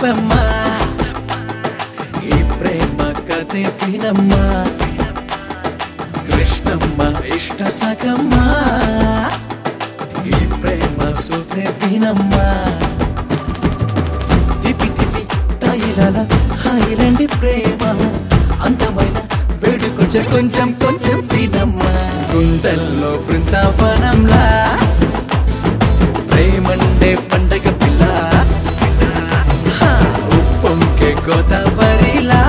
వినరమ్మా ఈ ప్రేమ కథే వినమ్మా కృష్ణమ్మ ఇష్ట సగమ్మా ఈ ప్రేమ సుఖే వినమ్మా తిప్పి తిప్పి తాయిలాల హాయిలండి ప్రేమ అందమైన వేడి కొంచెం కొంచెం కొంచెం తినమ్మా గుండెల్లో బృందావనంలా ప్రేమండే పండగ పిల్ల హా, ఉప్పొంగే గోదావరిలా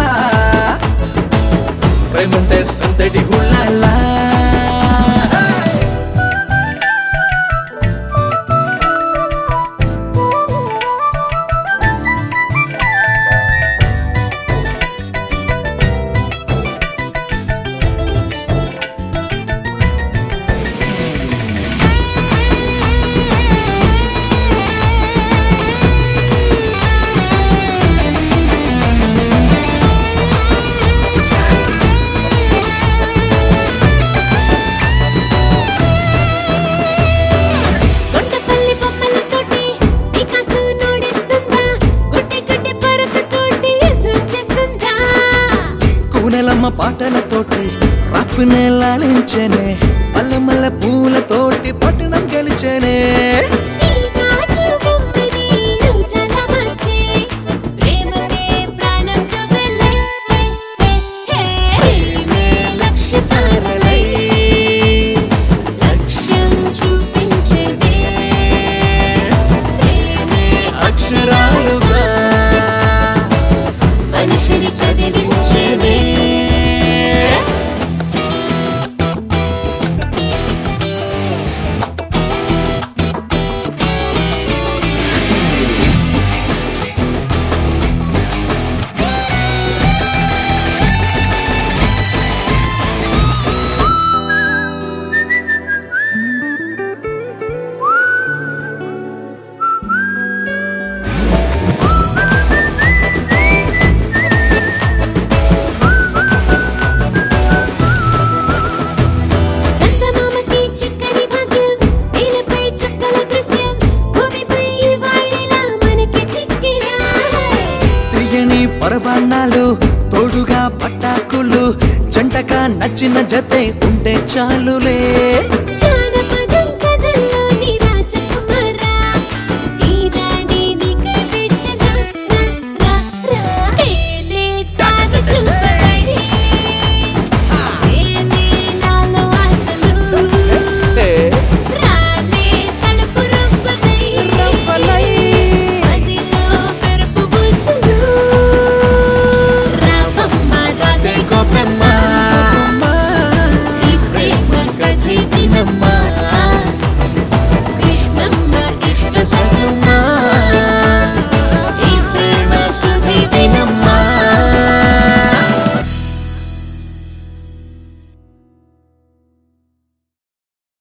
ప్రేమండే సందడి హుళ్ళలా కొండపల్లి బొమ్మలతోటి పికాసో నోడిస్తుందా గుడ్డి గుడ్డి పరుపుతోటి ఎదురు చేస్తుందా కూనెలమ్మ పాటలతోటి రాపునే లాలించేనే మల్ల మల్ల పూలతోటి పట్టణం గెలిచేనే నీ గాజు బొమ్మని రోజాల మధ్య ప్రేమనే ప్రాణంతో వెళ్ళే ప్రేమే లక్ష్య తారలై లక్ష్యం చూపించేదే ప్రేమే అక్షరాలుగా మనిషిని చదివించేదే చందమామకి చిక్కని భాగ్యం నేలపై చుక్కల దృశ్యం భూమిపై వాళ్ళిలా మనకి చిక్కినా తీయని పరవాణాలు తోడుగా పట్టాకులు జంటగా నచ్చిన జతే ఉంటే చాలులే